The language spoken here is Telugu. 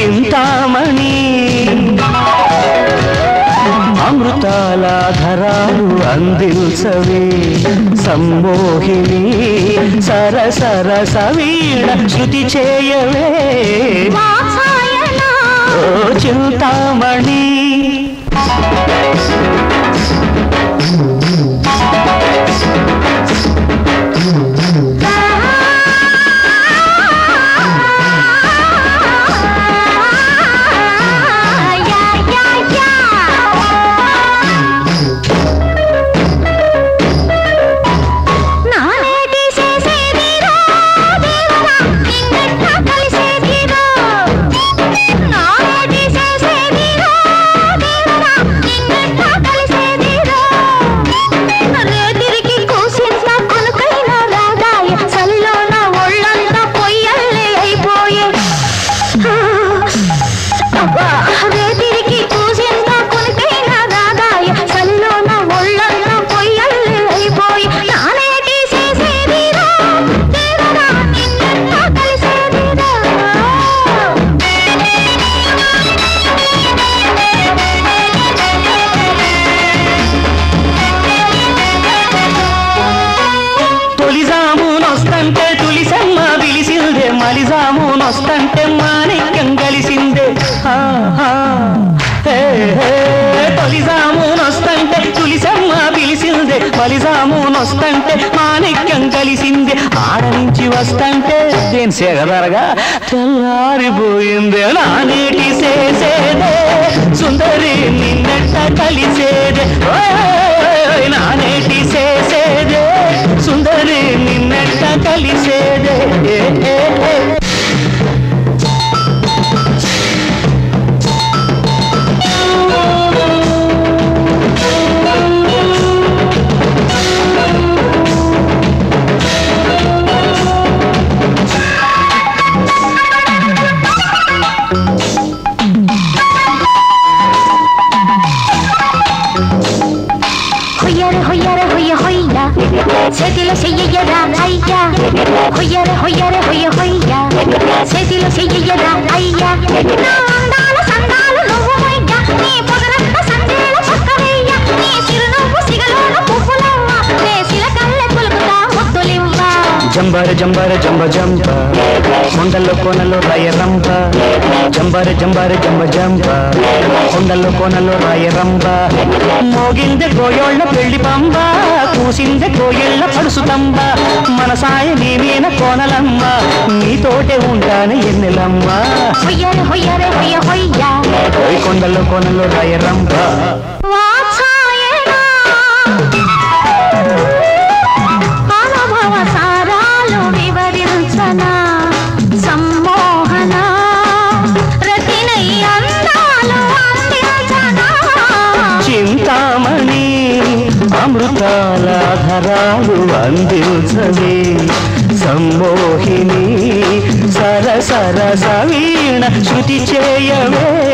చింతామణి అమృతాల ధరాలు అందించవే సమ్మోహిని సరసర సవీణ శృతి చేయవే ఓ చింతామణి నానేటి చేసేదిరో దేవరా నిన్నెట్ట కలిసేదిరో నానేటి చేసేదిరో దేవరా నిన్నెట్ట కలిసేదిరో రేతిరికి కూసింత కొనుకైన రాదాయ చల్లోన ఒళ్ళంతా పొయ్యల్లే అయిపోయే అబ్బా రేతిరికి కూసింత కొనుకైన రాదాయ చల్లోన ఒళ్ళంతా పొయ్యల్లే అయిపోయే నానేటి చేసేదిరో దేవరా నిన్నెట్ట కలిసేదిరో తొలిజాము నొస్తంటే తులిసమ్మ విలిసిందే మలిజాము నొస్తంటే మాణిక్యం కలిసిందే హా, హా, హే, హే. తొలిజాము నొస్తంటే తులిసమ్మ పిలిసిందే మలిజాము నొస్తంటే మాణిక్యం కలిసిందే ఆడ నుంచి వస్తంటే దేని సేగదరగా తెల్లారిపోయిందే నానేటి చేసేదే సుందరి నిన్నెట్ట కలిసేదే ఓయ్ నానేటి చేసేదే సుందరి నిన్నెట్ట కలిసేదే ఏ, ఏ, ఏ. హొయ్యర హొయ్యర హొయ్య హొయ్య చేతిలో చెయ్యరా అయ్యా హొయ్యర హొయ్యర హొయ్య హొయ్య చేతిలో చెయ్యరా అయ్యా నా అందాల సందాలు నువ్వు మొయ్య నీ పొగరంత సందేల చక్కవయ్య నీ చిరునవ్వు సిగలోన పువ్వులవ్వ నే సిలకల్లె పులుకుతా ముద్దులివ్వ జంబర జంబర జంబ జంబ కొండల్లో కోనలో రాయ రంబ జంబర జంబర జంబ జంబ కొండల్లో కోనలో రాయ రంబ మోగిందె కోయోళ్ళ పెళ్లి పంబ కూసిందె కోయిళ్ళ పడుసుతంబ మన సాయ నీమీన కోనలమ్మ నీతోటే ఉంటాను ఎన్నెలమ్మ హొయ్యర హొయ్యర హొయ్య హొయ్య ఓయ్ కొండల్లో కోనలో రాయ రంబ వాత్సాయనా అనుభవ సారాలు వివరించనా సమ్మోహన రతినై అందాలు అందించనా చింతామణి అమృతాల ధరాలు అందించవే సమ్మోహిని సరసర సవీణ శృతి చేయవే